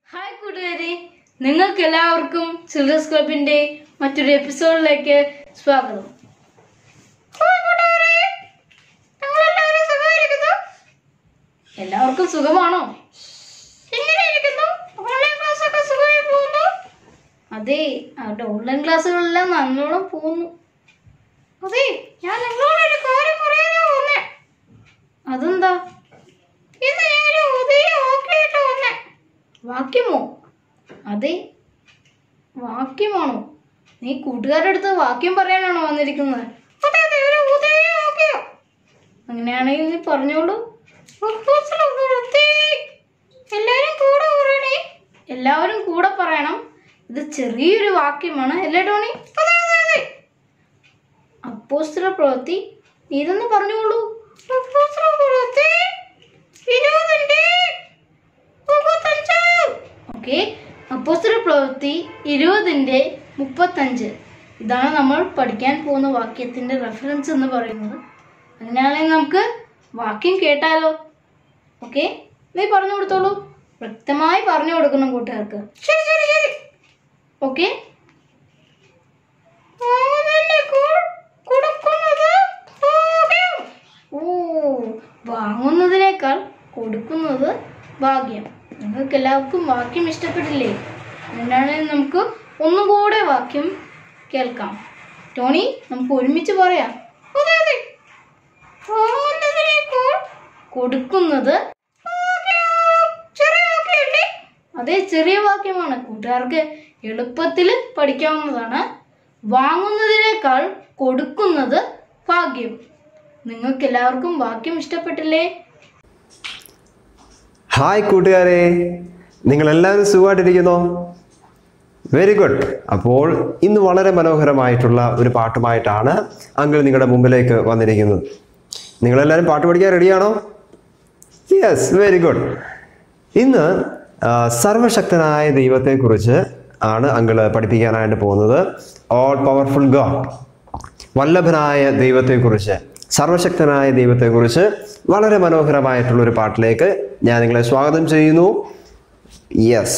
hi കൂട്ടുകാരെ നിങ്ങൾക്ക് എല്ലാവർക്കും ചിൽഡ്രൻസ് ക്ലബിന്റെ മറ്റൊരു എപ്പിസോഡിലേക്ക് സ്വാഗതം എല്ലാവർക്കും സുഖമാണോ അതെ അവരുടെ ഓൺലൈൻ ക്ലാസ്സുകളെല്ലാം നല്ലോണം പോകുന്നു അതെ ഞാൻ നിങ്ങളോട് ഒരു കാര്യം പറയാനാ വന്നേ അതെന്താ ഇന്ന് ഞാൻ ഉദയ ഓക്കെയായിട്ട് വന്നേ വാക്യമോ അതെ വാക്യമാണോ നീ കൂട്ടുകാരുടെ അടുത്ത് വാക്യം പറയാനാണോ വന്നിരിക്കുന്നത് അതെ അതെ ഒരു ഉദയ വാക്യം അങ്ങനെയാണെങ്കിൽ നീ പറഞ്ഞോളൂ എല്ലാവരും കൂടെ പറയണേ എല്ലാവരും കൂടെ പറയണം ഇത് ചെറിയൊരു വാക്യമാണ് അല്ലേ ടോണി അതെ അതെ അതെ അപ്പോസ്തല പ്രവൃത്തി നീ ഇതൊന്ന് പറഞ്ഞോളൂ അപ്പോസ്തല പ്രവൃത്തി ഇരുപതിന്റെ മുപ്പത്തഞ്ച് ഓക്കെ അപ്പോസ്തല പ്രവൃത്തി ഇരുപതിന്റെ മുപ്പത്തഞ്ച് ഇതാണ് നമ്മൾ പഠിക്കാൻ പോകുന്ന വാക്യത്തിന്റെ റെഫറൻസ് എന്ന് പറയുന്നത് അങ്ങനെയാണെങ്കിൽ നമുക്ക് വാക്യം കേട്ടാലോ ഓക്കെ നീ പറഞ്ഞു കൊടുത്തോളൂ വ്യക്തമായി പറഞ്ഞു കൊടുക്കണം കൂട്ടുകാർക്ക് ശരി ശരി ശരി ഓക്കെ ഓ വാങ്ങുന്നതിനേക്കാൾ കൊടുക്കുന്നത് ഭാഗ്യം നിങ്ങൾക്ക് എല്ലാവർക്കും വാക്യം ഇഷ്ടപ്പെട്ടില്ലേ അങ്ങനെയാണെങ്കിൽ നമുക്ക് ഒന്നും കൂടെ വാക്യം കേൾക്കാം ടോണി നമുക്ക് ഒരുമിച്ച് പറയാം അതെ അതെ വാങ്ങുന്നതിനേക്കാൾ കൊടുക്കുന്നത് ചെറിയ വാക്യമല്ലേ അതെ ചെറിയ വാക്യമാണ് കൂട്ടുകാർക്ക് എളുപ്പത്തിൽ പഠിക്കാവുന്നതാണ് വാങ്ങുന്നതിനേക്കാൾ കൊടുക്കുന്നത് ഭാഗ്യം നിങ്ങൾക്ക് എല്ലാവർക്കും വാക്യം ഇഷ്ടപ്പെട്ടില്ലേ ഹായ് കൂട്ടുകാരെ നിങ്ങൾ എല്ലാവരും സുഖമായിട്ടിരിക്കുന്നോ വെരി ഗുഡ് അപ്പോൾ ഇന്ന് വളരെ മനോഹരമായിട്ടുള്ള ഒരു പാട്ടുമായിട്ടാണ് അങ്കിൾ നിങ്ങളുടെ മുമ്പിലേക്ക് വന്നിരിക്കുന്നത് നിങ്ങളെല്ലാവരും പാട്ട് പഠിക്കാൻ റെഡിയാണോ യെസ് വെരി ഗുഡ് ഇന്ന് ആ, സർവശക്തനായ ദൈവത്തെക്കുറിച്ച് ആണ് അങ്കിൾ പഠിപ്പിക്കാനായിട്ട് പോകുന്നത് ഓൾ പവർഫുൾ ഗോഡ് വല്ലഭനായ ദൈവത്തെക്കുറിച്ച് സർവശക്തനായ ദൈവത്തെക്കുറിച്ച് വളരെ മനോഹരമായിട്ടുള്ള ഒരു പാട്ടിലേക്ക് ഞാൻ നിങ്ങളെ സ്വാഗതം ചെയ്യുന്നു യെസ്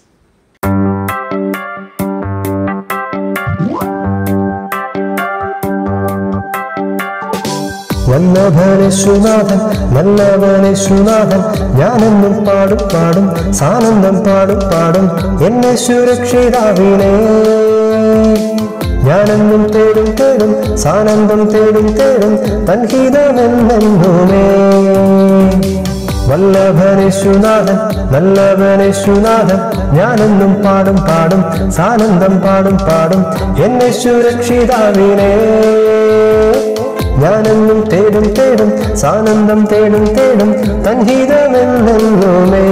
വല്ലഭനേശുനാഥൻ നല്ലവനേശുനാഥൻ ഞാനെന്നും പാടും പാടും സാനന്ദം പാടും പാടും എന്നെ സുരക്ഷിതാവിനെ ഞാനെന്നും തേടും തേടും സാനന്ദം തേടും തേടും തൻഹിതമെന്നെന്നുമേ വല്ലഭനേശുനാഥൻ നല്ലവനേശുനാഥൻ ഞാനെന്നും പാടും പാടും സാനന്ദം പാടും പാടും എന്നെ സുരക്ഷിതാവിനെ ഞാനെന്നും തേടും തേടും സാനന്ദം തേടും തേടും തൻഹിതമെന്നുമേ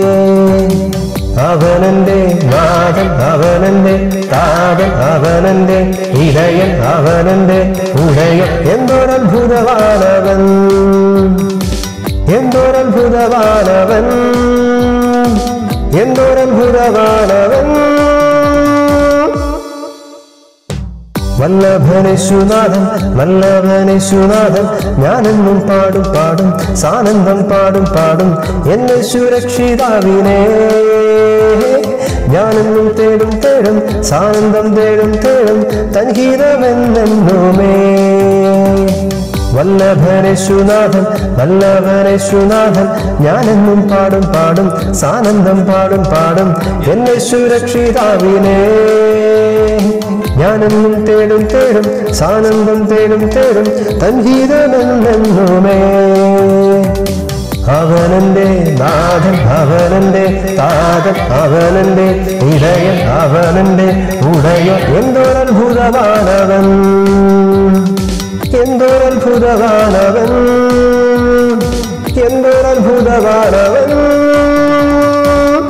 അവനന്റെ നാഥൻ അവനന്റെ താതൻ അവനന്റെ ഇടയൻ അവനന്റെ ഉടയൻ എന്തൊരത്ഭുതവാനവൻ എന്തൊരത്ഭുതവാനവൻ എന്തൊരത്ഭുതവാനവൻ വല്ലഭനേശുനാഥൻ വല്ലഭനേശുനാഥൻ ഞാനെന്നും പാടും പാടും സാനന്ദം പാടും പാടും എന്നെ സുരക്ഷിതാവിനെ ഞാനെന്നും തേടും തേടും സാനന്ദം തേടും തേടും തൻഹിതമെന്നെന്നുമേ വല്ലഭനേശുനാഥൻ വല്ലഭനേശുനാഥൻ ഞാനെന്നും പാടും പാടും സാനന്ദം പാടും പാടും എന്നെ സുരക്ഷിതാവിനെ ഞാനെന്നും തേടും തേടും സാനന്ദം തേടും തേടും തൻഗീതമെന്നെന്നുമേ അവനന്റെ നാഥൻ അവനന്റെ താതൻ അവനന്റെ ഇടയൻ അവനന്റെ ഉടയൻ എന്തൊരത്ഭുതമാനവൻ എന്തൊരത്ഭുതമാനവൻ എന്തൊരത്ഭുതമാനവൻ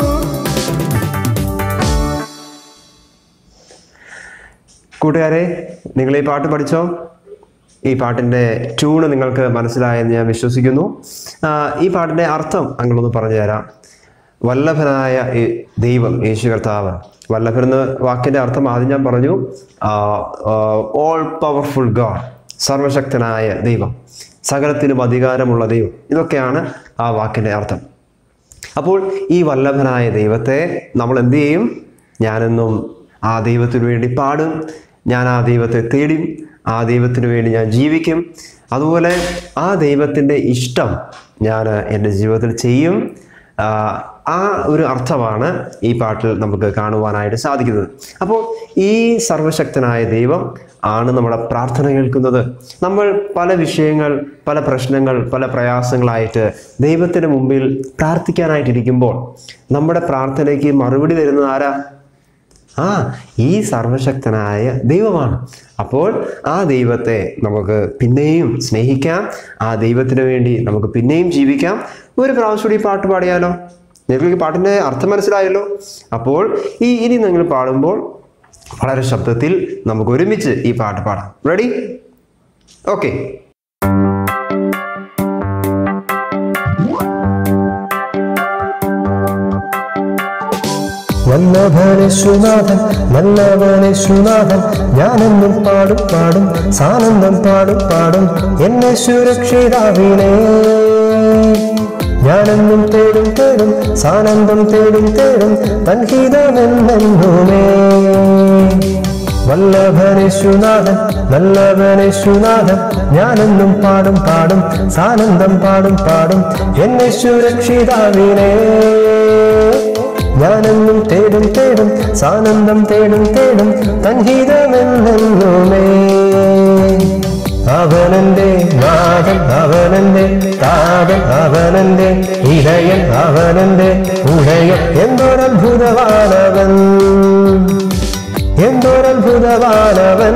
കൂട്ടുകാരെ നിങ്ങൾ ഈ പാട്ട് പഠിച്ചോ ഈ പാട്ടിൻ്റെ ട്യൂണ് നിങ്ങൾക്ക് മനസ്സിലായെന്ന് ഞാൻ വിശ്വസിക്കുന്നു ആ, ഈ പാട്ടിൻ്റെ അർത്ഥം അങ്ങളൊന്ന് പറഞ്ഞു തരാം വല്ലഭനായ ഈ ദൈവം യേശു കർത്താവ് വല്ലഭൻ എന്ന വാക്കിൻ്റെ അർത്ഥം ആദ്യം ഞാൻ പറഞ്ഞു ഓൾ പവർഫുൾ ഗാഡ് സർവശക്തനായ ദൈവം സകലത്തിനും അധികാരമുള്ള ദൈവം ഇതൊക്കെയാണ് ആ വാക്കിൻ്റെ അർത്ഥം അപ്പോൾ ഈ വല്ലഭനായ ദൈവത്തെ നമ്മൾ എന്ത് ചെയ്യും ഞാനെന്നും ആ ദൈവത്തിനു വേണ്ടി പാടും ഞാൻ ആ ദൈവത്തെ തേടും ആ ദൈവത്തിനു വേണ്ടി ഞാൻ ജീവിക്കും അതുപോലെ ആ ദൈവത്തിൻ്റെ ഇഷ്ടം ഞാൻ എൻ്റെ ജീവിതത്തിൽ ചെയ്യും ആ, ആ ഒരു അർത്ഥമാണ് ഈ പാട്ടിൽ നമുക്ക് കാണുവാനായിട്ട് സാധിക്കുന്നത് അപ്പോൾ ഈ സർവശക്തനായ ദൈവം ആണ് നമ്മുടെ പ്രാർത്ഥന കേൾക്കുന്നത് നമ്മൾ പല വിഷയങ്ങൾ പല പ്രശ്നങ്ങൾ പല പ്രയാസങ്ങളായിട്ട് ദൈവത്തിന് മുമ്പിൽ പ്രാർത്ഥിക്കാനായിട്ടിരിക്കുമ്പോൾ നമ്മുടെ പ്രാർത്ഥനയ്ക്ക് മറുപടി തരുന്നത് ആരാ ആ ഈ സർവശക്തനായ ദൈവമാണ് അപ്പോൾ ആ ദൈവത്തെ നമുക്ക് പിന്നെയും സ്നേഹിക്കാം ആ ദൈവത്തിന് വേണ്ടി നമുക്ക് പിന്നെയും ജീവിക്കാം ഒരു പ്രാവശ്യം കൂടി ഈ പാട്ട് പാടിയാലോ നിങ്ങൾക്ക് ഈ പാട്ടിൻ്റെ അർത്ഥം മനസ്സിലായല്ലോ അപ്പോൾ ഈ ഇനി നിങ്ങൾ പാടുമ്പോൾ വളരെ ശബ്ദത്തിൽ നമുക്ക് ഒരുമിച്ച് ഈ പാട്ട് പാടാം റെഡി ഓക്കെ വല്ലഭനേശുനാഥൻ നല്ലവനേശുനാഥൻ ഞാനെന്നും പാടും പാടും സാനന്ദം പാടും പാടും എന്നെ സുരക്ഷിതാവിനെ ഞാനെന്നും തേടും തേടും സാനന്ദം തേടും തേടും തൻഹിതമെന്നെന്നുമേ വല്ലഭനേശുനാഥൻ നല്ലവനേശുനാഥൻ ഞാനെന്നും പാടും പാടും സാനന്ദം പാടും പാടും എന്നെ സുരക്ഷിതാവിനെ ഞാനെന്നും തേടും തേടും സാനന്ദം തേടും തേടും തൻഹിതമെന്നുമേ അവനന്റെ നാഥൻ അവനന്റെ താതൻ അവനന്റെ ഇടയൻ അവനന്റെ ഉടയൻ എന്തൊരത്ഭുതവാനവൻ എന്തൊരത്ഭുതവാനവൻ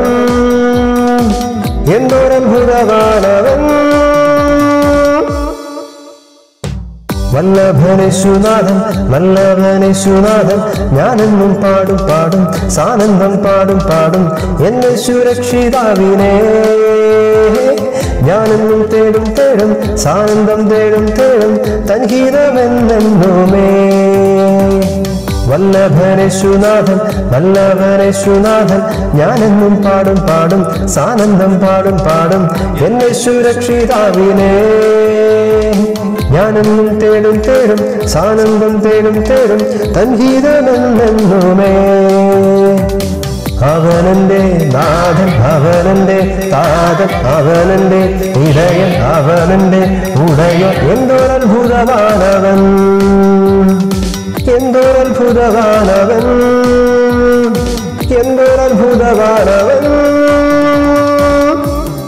എന്തൊരത്ഭുതവാനവൻ വല്ലഭനേശുനാഥൻ വല്ലഭനേശുനാഥൻ ഞാനെന്നും പാടും പാടും സാനന്ദം പാടും പാടും എന്നെ സുരക്ഷിതാവിനെ ഞാനെന്നും തേടും തേടും സാനന്ദം തേടും തേടും തൻഹിതമെന്നെന്നുമേ വല്ലഭനേശുനാഥൻ വല്ലഭനേശുനാഥൻ ഞാനെന്നും പാടും പാടും സാനന്ദം പാടും പാടും എന്നെ സുരക്ഷിതാവിനെ ഞാനെന്നും തേടും തേടും സാനന്ദം തേടും തേടും തൻഗീതമെന്നെന്നുമേ അവനന്റെ നാഥൻ അവനന്റെ താതൻ അവനന്റെ ഇടയൻ അവനന്റെ ഉടയൻ എന്തൊരത്ഭുതമാണവൻ എന്തൊരത്ഭുതമാണവൻ എന്തൊരത്ഭുതമാണവൻ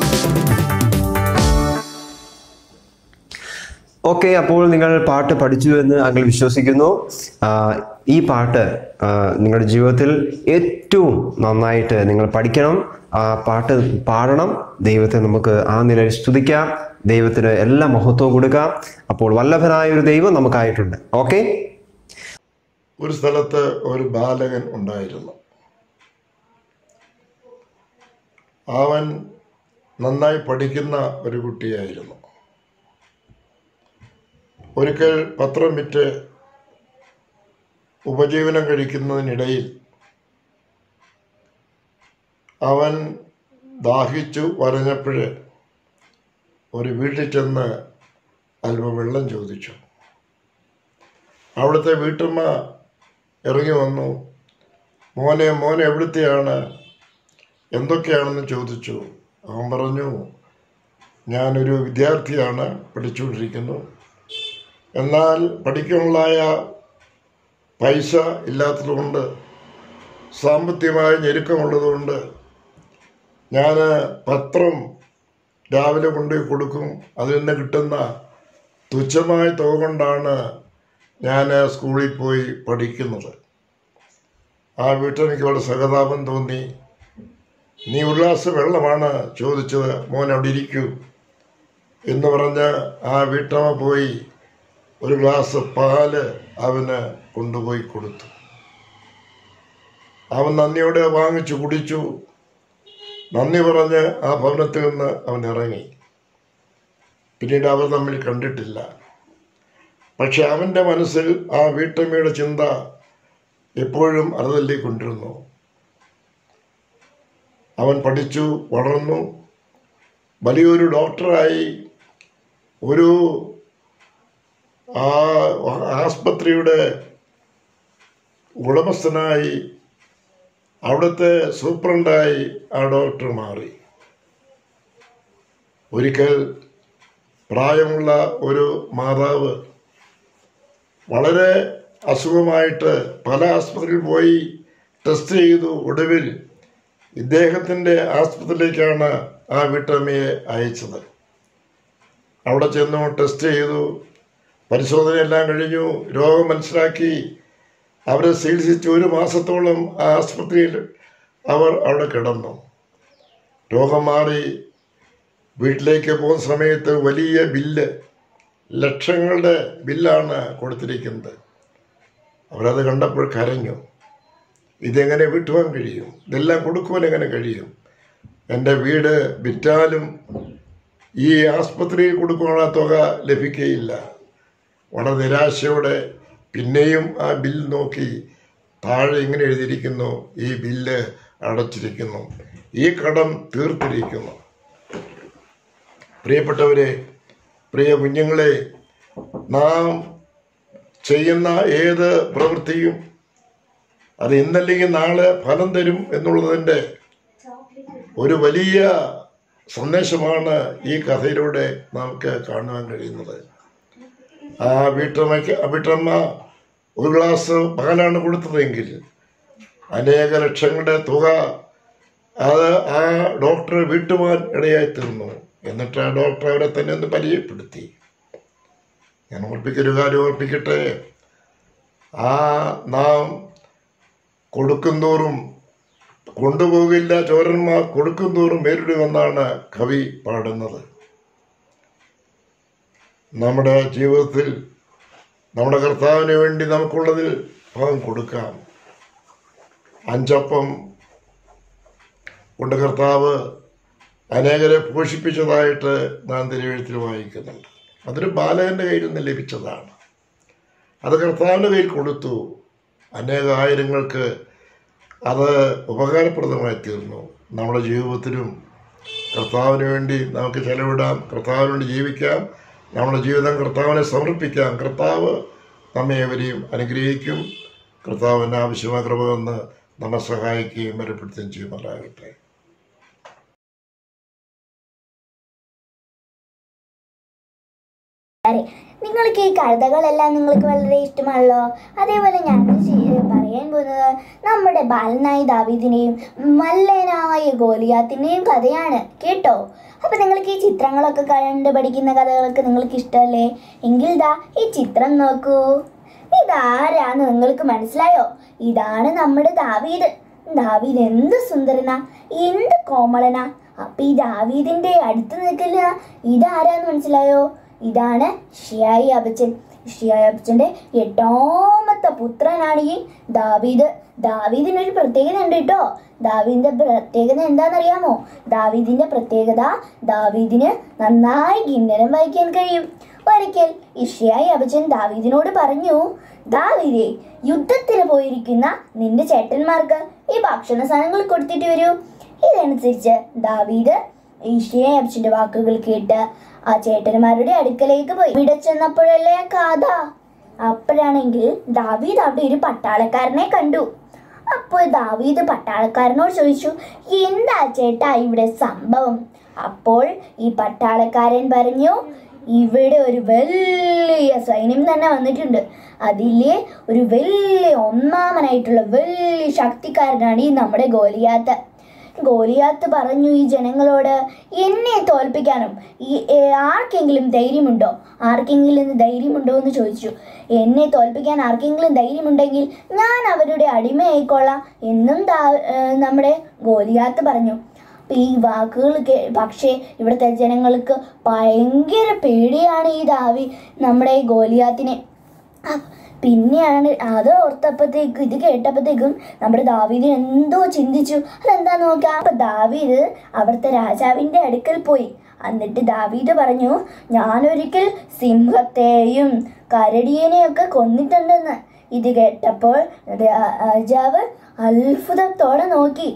ഓക്കെ അപ്പോൾ നിങ്ങൾ പാട്ട് പഠിച്ചു എന്ന് അങ്ങൾ വിശ്വസിക്കുന്നു ആ, ഈ പാട്ട് ആ, നിങ്ങളുടെ ജീവിതത്തിൽ ഏറ്റവും നന്നായിട്ട് നിങ്ങൾ പഠിക്കണം ആ പാട്ട് പാടണം ദൈവത്തെ നമുക്ക് ആ നിലയിൽ സ്തുതിക്കാം ദൈവത്തിന് എല്ലാ മഹത്വവും കൊടുക്കാം അപ്പോൾ വല്ലഭനായ ഒരു ദൈവം നമുക്കായിട്ടുണ്ട് ഓക്കെ ഒരു സ്ഥലത്ത് ഒരു ബാലകൻ ഉണ്ടായിരുന്നു അവൻ നന്നായി പഠിക്കുന്ന ഒരു കുട്ടിയായിരുന്നു ഒരിക്കൽ പത്രം വിറ്റ് ഉപജീവനം കഴിക്കുന്നതിനിടയിൽ അവൻ ദാഹിച്ചു വരഞ്ഞപ്പോൾ ഒരു വീട്ടിൽ ചെന്ന് അല്പം വെള്ളം ചോദിച്ചു അവിടുത്തെ വീട്ടമ്മ ഇറങ്ങി വന്നു മോനെ മോനെ എവിടുത്തെയാണ് എന്തൊക്കെയാണെന്ന് ചോദിച്ചു അവൻ പറഞ്ഞു ഞാനൊരു വിദ്യാർത്ഥിയാണ് പഠിച്ചുകൊണ്ടിരിക്കുന്നു എന്നാൽ പഠിക്കാനുള്ളായ പൈസ ഇല്ലാത്തതുകൊണ്ട് സാമ്പത്തികമായ ഞെരുക്കമുള്ളതുകൊണ്ട് ഞാൻ പത്രം രാവിലെ കൊണ്ടുപോയി കൊടുക്കും അതിൽ നിന്ന് കിട്ടുന്ന തുച്ഛമായ തുക കൊണ്ടാണ് ഞാൻ സ്കൂളിൽ പോയി പഠിക്കുന്നത് ആ വീട്ടിലെനിക്ക് വളരെ സഹതാപം തോന്നി നീ ഉല്ലാസ വെള്ളമാണ് ചോദിച്ചത് മോൻ അവിടെ ഇരിക്കൂ എന്ന് പറഞ്ഞ് ആ വീട്ടമ്മ പോയി ഒരു ഗ്ലാസ് പാല് അവന് കൊണ്ടുപോയി കൊടുത്തു അവൻ നന്ദിയോടെ വാങ്ങിച്ചു കുടിച്ചു നന്ദി പറഞ്ഞ് ആ ഭവനത്തിൽ നിന്ന് അവൻ ഇറങ്ങി പിന്നീട് അവർ തമ്മിൽ കണ്ടിട്ടില്ല പക്ഷെ അവൻ്റെ മനസ്സിൽ ആ വീട്ടമ്മയുടെ ചിന്ത എപ്പോഴും അറുതല്ലിക്കൊണ്ടിരുന്നു അവൻ പഠിച്ചു വളർന്നു വലിയൊരു ഡോക്ടറായി ഒരു ആ ആസ്പത്രിയുടെ ഉടമസ്ഥനായി അവിടുത്തെ സൂപ്രണ്ടായി ആ ഡോക്ടർ മാറി ഒരിക്കൽ പ്രായമുള്ള ഒരു മാതാവ് വളരെ അസുഖമായിട്ട് പല ആസ്പത്രിയിൽ പോയി ടെസ്റ്റ് ചെയ്തു ഒടുവിൽ ഇദ്ദേഹത്തിൻ്റെ ആസ്പത്രിയിലേക്കാണ് ആ വീട്ടമ്മയെ അയച്ചത് അവിടെ ചെന്നു ടെസ്റ്റ് ചെയ്തു പരിശോധനയെല്ലാം കഴിഞ്ഞു രോഗം മനസ്സിലാക്കി അവരെ ചികിത്സിച്ച് ഒരു മാസത്തോളം ആ ആസ്പത്രിയിൽ അവർ അവിടെ കിടന്നു രോഗം മാറി വീട്ടിലേക്ക് പോകുന്ന സമയത്ത് വലിയ ബില്ല് ലക്ഷങ്ങളുടെ ബില്ലാണ് കൊടുത്തിരിക്കുന്നത് അവരത് കണ്ടപ്പോൾ കരഞ്ഞു ഇതെങ്ങനെ വിട്ടുവാൻ കഴിയും ഇതെല്ലാം കൊടുക്കുവാൻ എങ്ങനെ കഴിയും എൻ്റെ വീട് വിറ്റാലും ഈ ആസ്പത്രിയിൽ കൊടുക്കാനുള്ള തുക ലഭിക്കുകയില്ല വളരെ നിരാശയോടെ പിന്നെയും ആ ബിൽ നോക്കി താഴെ ഇങ്ങനെ എഴുതിയിരിക്കുന്നു ഈ ബില്ല് അടച്ചിരിക്കുന്നു ഈ കടം തീർത്തിരിക്കുന്നു പ്രിയപ്പെട്ടവരെ പ്രിയ കുഞ്ഞുങ്ങളെ നാം ചെയ്യുന്ന ഏത് പ്രവൃത്തിയും അത് ഇന്നല്ലെങ്കിൽ നാളെ ഫലം തരും എന്നുള്ളതിൻ്റെ ഒരു വലിയ സന്ദേശമാണ് ഈ കഥയിലൂടെ നമുക്ക് കാണുവാൻ കഴിയുന്നത് ആ വീട്ടമ്മയ്ക്ക് ആ വീട്ടമ്മ ഒരു ഗ്ലാസ് പാലാണ് കൊടുത്തതെങ്കിൽ അനേക ലക്ഷങ്ങളുടെ തുക അത് ആ ഡോക്ടർ വീട്ടുവാൻ ഇടയായി തീർന്നു എന്നിട്ട് ആ ഡോക്ടർ അവരെ തന്നെ ഒന്ന് പരിചയപ്പെടുത്തി ഞാൻ ഓർപ്പിക്കൊരു കാര്യം ഓർപ്പിക്കട്ടെ ആ നാം കൊടുക്കുന്തോറും കൊണ്ടുപോകില്ല ചോരന്മാർ കൊടുക്കുന്തോറും നേരിടുമെന്നാണ് കവി പാടുന്നത് നമ്മുടെ ജീവിതത്തിൽ നമ്മുടെ കർത്താവിന് വേണ്ടി നമുക്കുള്ളതിൽ ഭാഗം കൊടുക്കാം അഞ്ചപ്പം കൊണ്ട് കർത്താവ് അനേകരെ പോഷിപ്പിച്ചതായിട്ട് നാം തിരുവഴുത്തിൽ വായിക്കുന്നുണ്ട് അതൊരു ബാലകൻ്റെ കയ്യിൽ നിന്ന് ലഭിച്ചതാണ് അത് കർത്താവിൻ്റെ കയ്യിൽ കൊടുത്തു അനേക ആയിരങ്ങൾക്ക് അത് ഉപകാരപ്രദമായി തീർന്നു നമ്മുടെ ജീവിതത്തിലും കർത്താവിന് വേണ്ടി നമുക്ക് ചെലവിടാം കർത്താവിന് വേണ്ടി ജീവിക്കാം നമ്മുടെ ജീവിതം കർത്താവിനെ സമർപ്പിക്കാം കർത്താവ് നമ്മെ ഏവരെയും അനുഗ്രഹിക്കും കർത്താവിന് ആവശ്യമായ കൃപ തന്ന് നമ്മെ സഹായിക്കുകയും ബലപ്പെടുത്തുകയും ചെയ്യുമാറാകട്ടെ അരെ നിങ്ങൾക്ക് ഈ കഥകളെല്ലാം നിങ്ങൾക്ക് വളരെ ഇഷ്ടമാണല്ലോ അതേപോലെ ഞാൻ ചെയ്യ- പറയാൻ പോകുന്നത് നമ്മുടെ ബാലനായ ദാവീദിനെയും മല്ലനായ ഗോലിയാത്തിൻ്റെയും കഥയാണ് കേട്ടോ അപ്പൊ നിങ്ങൾക്ക് ഈ ചിത്രങ്ങളൊക്കെ കണ്ട് പഠിക്കുന്ന കഥകളൊക്കെ നിങ്ങൾക്ക് ഇഷ്ടമല്ലേ എങ്കിൽ ദാ ഈ ചിത്രം നോക്കൂ ഇതാരാന്ന് നിങ്ങൾക്ക് മനസ്സിലായോ ഇതാണ് നമ്മുടെ ദാവീദ് ദാവീദ് എന്ത് സുന്ദരനാ എന്ത് കോമളനാ അപ്പൊ ഈ ദാവീദിന്റെ അടുത്ത് നിൽക്കുന്ന ഇതാരാന്ന് മനസ്സിലായോ ഇതാണ് ഷിയായി അബച്ചൻ ഷിയായി അബച്ചന്റെ എട്ടാമത്തെ പുത്രനാണ് ഈ ദാവീദ് ദാവീദിന് ഒരു പ്രത്യേകത ഉണ്ട് കേട്ടോ ദാവീദിന്റെ പ്രത്യേകത എന്താണെന്നറിയാമോ ദാവീദിന്റെ പ്രത്യേകത ദാവീദിന് നന്നായി ഗിന്നരം വായിക്കാൻ കഴിയും ഒരിക്കൽ ഇഷിയായി അബച്ചൻ ദാവീദിനോട് പറഞ്ഞു ദാവീദേ യുദ്ധത്തിന് പോയിരിക്കുന്ന നിന്റെ ചേട്ടന്മാർക്ക് ഈ ഭക്ഷണ സാധനങ്ങൾ കൊടുത്തിട്ട് വരൂ ഇതനുസരിച്ച് ദാവീദ് ഈശയെ അബ്സിന്റെ വാക്കുകൾ കേട്ട് ആ ചേട്ടന്മാരുടെ അടുക്കലേക്ക് പോയി ഇവിടെ ചെന്നപ്പോഴല്ലേ ആ കഥ അപ്പോഴാണെങ്കിൽ ദാവീദ് അവിടെ ഒരു പട്ടാളക്കാരനെ കണ്ടു അപ്പോൾ ദാവീദ് പട്ടാളക്കാരനോട് ചോദിച്ചു എന്താ ചേട്ടാ ഇവിടെ സംഭവം അപ്പോൾ ഈ പട്ടാളക്കാരൻ പറഞ്ഞു ഇവിടെ ഒരു വലിയ സൈന്യം തന്നെ വന്നിട്ടുണ്ട് അതിലെ ഒരു വലിയ ഒന്നാമനായിട്ടുള്ള വലിയ ശക്തിക്കാരനാണ് ഈ നമ്മുടെ ഗോലിയാത്ത് ഗോലിയാത്ത് പറഞ്ഞു ഈ ജനങ്ങളോട് എന്നെ തോൽപ്പിക്കാനും ഈ ഏ, ആർക്കെങ്കിലും ധൈര്യമുണ്ടോ ആർക്കെങ്കിലും ധൈര്യമുണ്ടോ എന്ന് ചോദിച്ചു എന്നെ തോൽപ്പിക്കാൻ ആർക്കെങ്കിലും ധൈര്യമുണ്ടെങ്കിൽ ഞാൻ അവരുടെ അടിമയായിക്കൊള്ളാം എന്നും ദാ- ഏ, നമ്മുടെ ഗോലിയാത്ത് പറഞ്ഞു അപ്പൊ ഈ വാക്കുകൾ കേ പക്ഷേ ഇവിടുത്തെ ജനങ്ങൾക്ക് ഭയങ്കര പേടിയാണ് ഈ ദാവി നമ്മുടെ ഈ ഗോലിയാത്തിനെ ആ, പിന്നെയാണ് അത് ഓർത്തപ്പോഴത്തേക്കും ഇത് കേട്ടപ്പോഴത്തേക്കും നമ്മുടെ ദാവീദ് എന്തോ ചിന്തിച്ചു അതെന്താ നോക്കാം അപ്പൊ ദാവീദ് അവിടുത്തെ രാജാവിന്റെ അടുക്കൽ പോയി എന്നിട്ട് ദാവീദ് പറഞ്ഞു ഞാനൊരിക്കൽ സിംഹത്തെയും കരടിയനെയൊക്കെ കൊന്നിട്ടുണ്ടെന്ന് ഇത് കേട്ടപ്പോൾ രാ- രാജാവ് അത്ഭുതത്തോടെ നോക്കി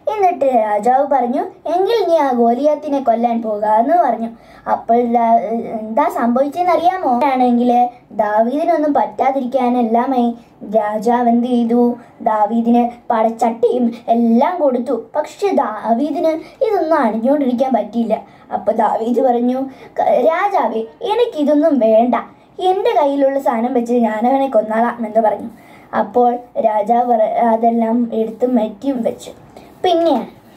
എന്നിട്ട് രാജാവ് പറഞ്ഞു എങ്കിൽ നീ ആ ഗോലിയാത്തിനെ കൊല്ലാൻ പോകാന്ന് പറഞ്ഞു അപ്പോൾ ദാ- എന്താ സംഭവിച്ചെന്ന് അറിയാമോ ആണെങ്കിൽ ദാവീദിനൊന്നും പറ്റാതിരിക്കാനെല്ലാമായി രാജാവ് എന്ത് ചെയ്തു ദാവീദിന് പടച്ചട്ടിയും എല്ലാം കൊടുത്തു പക്ഷെ ദാവീദിന് ഇതൊന്നും അണിഞ്ഞുകൊണ്ടിരിക്കാൻ പറ്റിയില്ല അപ്പൊ ദാവീദ് പറഞ്ഞു "ക- രാജാവേ എനിക്കിതൊന്നും വേണ്ട എൻ്റെ കയ്യിലുള്ള സാധനം വെച്ച് ഞാനവനെ കൊന്നാളാം എന്ന് പറഞ്ഞു അപ്പോൾ രാജാവ് പറ- അതെല്ലാം എടുത്ത് മെറ്റിയും വെച്ചു പിന്നെ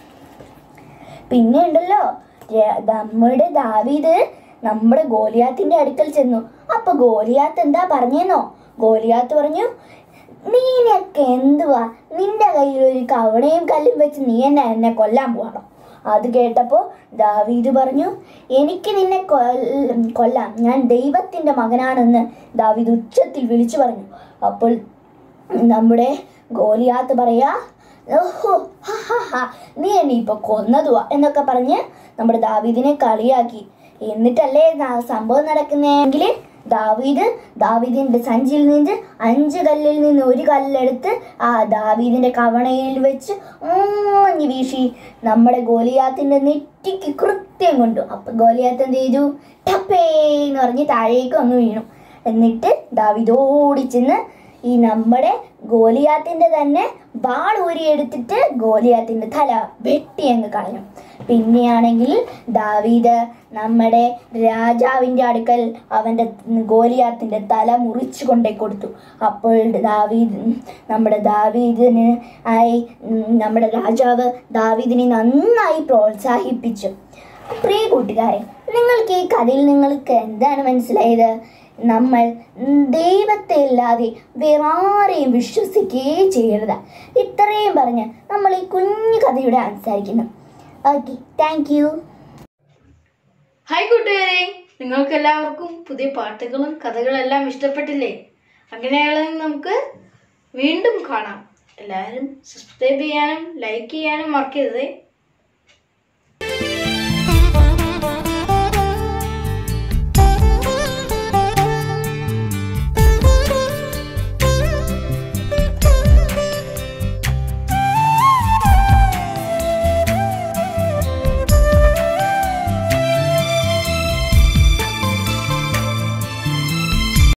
പിന്നെ ഉണ്ടല്ലോ ര- നമ്മുടെ ദാവീദ് നമ്മുടെ ഗോലിയാത്തിന്റെ അടുക്കൽ ചെന്നു അപ്പൊ ഗോലിയാത്ത് എന്താ പറഞ്ഞെന്നോ ഗോലിയാത്ത് പറഞ്ഞു നീനൊക്കെ എന്തുവാ നിന്റെ കയ്യിൽ ഒരു കവണയും കല്ലും വെച്ച് നീ എന്നെ എന്നെ കൊല്ലാൻ പോകണം അത് കേട്ടപ്പോൾ ദാവീദ് പറഞ്ഞു എനിക്ക് നിന്നെ കൊല്ല- കൊല്ലാം ഞാൻ ദൈവത്തിൻ്റെ മകനാണെന്ന് ദാവീദ് ഉച്ചത്തിൽ വിളിച്ചു പറഞ്ഞു അപ്പോൾ നമ്മുടെ ഗോലിയാത്ത് പറയാ ഓഹോ ഹ, ഹ, ഹ, നീ എന്നെ ഇപ്പൊ കൊന്നതുവാ എന്നൊക്കെ പറഞ്ഞ് നമ്മുടെ ദാവീദിനെ കളിയാക്കി എന്നിട്ടല്ലേ ന- സംഭവം നടക്കുന്നതെങ്കിൽ ദാവീദ് ദാവീദിന്റെ സഞ്ചിയിൽ നിന്ന് അഞ്ച് കല്ലിൽ നിന്ന് ഒരു കല്ലെടുത്ത് ആ ദാവീദിന്റെ കവണയിൽ വെച്ച് ഊഞ്ഞ് വീശി നമ്മുടെ ഗോലിയാത്തിന്റെ നെറ്റിക്ക് കൃത്യം കൊണ്ടു അപ്പൊ ഗോലിയാത്ത് എന്ത് ചെയ്തു ടപ്പേ എന്ന് പറഞ്ഞ് താഴേക്ക് വന്ന് വീണു എന്നിട്ട് ദാവീദ് ഓടിച്ചെന്ന് ഈ നമ്മുടെ ഗോലിയാത്തിന്റെ തന്നെ വാൾ ഊരിയെടുത്തിട്ട് ഗോലിയാത്തിന്റെ തല വെട്ടി അങ്ങ് കളഞ്ഞു പിന്നെയാണെങ്കിൽ ദാവീദ് നമ്മുടെ രാജാവിൻ്റെ അടുക്കൽ അവൻ്റെ ഗോലിയാത്തിന്റെ തല മുറിച്ചു കൊണ്ടേ കൊടുത്തു അപ്പോൾ ദാവീദ് നമ്മുടെ ദാവീദിന് ആയി ഉം, നമ്മുടെ രാജാവ് ദാവീദിനെ നന്നായി പ്രോത്സാഹിപ്പിച്ചു പ്രിയ കൂട്ടുകാരെ നിങ്ങൾക്ക് ഈ കഥയിൽ നിങ്ങൾക്ക് എന്താണ് മനസ്സിലായത് നമ്മൾ ദൈവത്തെ അല്ലാതെ വേറെ ആരെയും വിശ്വസിക്കുകയേ ചെയ്യരുത് ഇത്രയും പറഞ്ഞ് നമ്മൾ ഈ കുഞ്ഞു കഥയുടെ സംസാരിക്കുന്നു ഓക്കെ താങ്ക് യു ഹായ് കൂട്ടുകാരെ നിങ്ങൾക്ക് എല്ലാവർക്കും പുതിയ പാട്ടുകളും കഥകളെല്ലാം ഇഷ്ടപ്പെട്ടില്ലേ അങ്ങനെയാണെങ്കിൽ നമുക്ക് വീണ്ടും കാണാം എല്ലാവരും സബ്സ്ക്രൈബ് ചെയ്യാനും ലൈക്ക് ചെയ്യാനും മറക്കരുതേ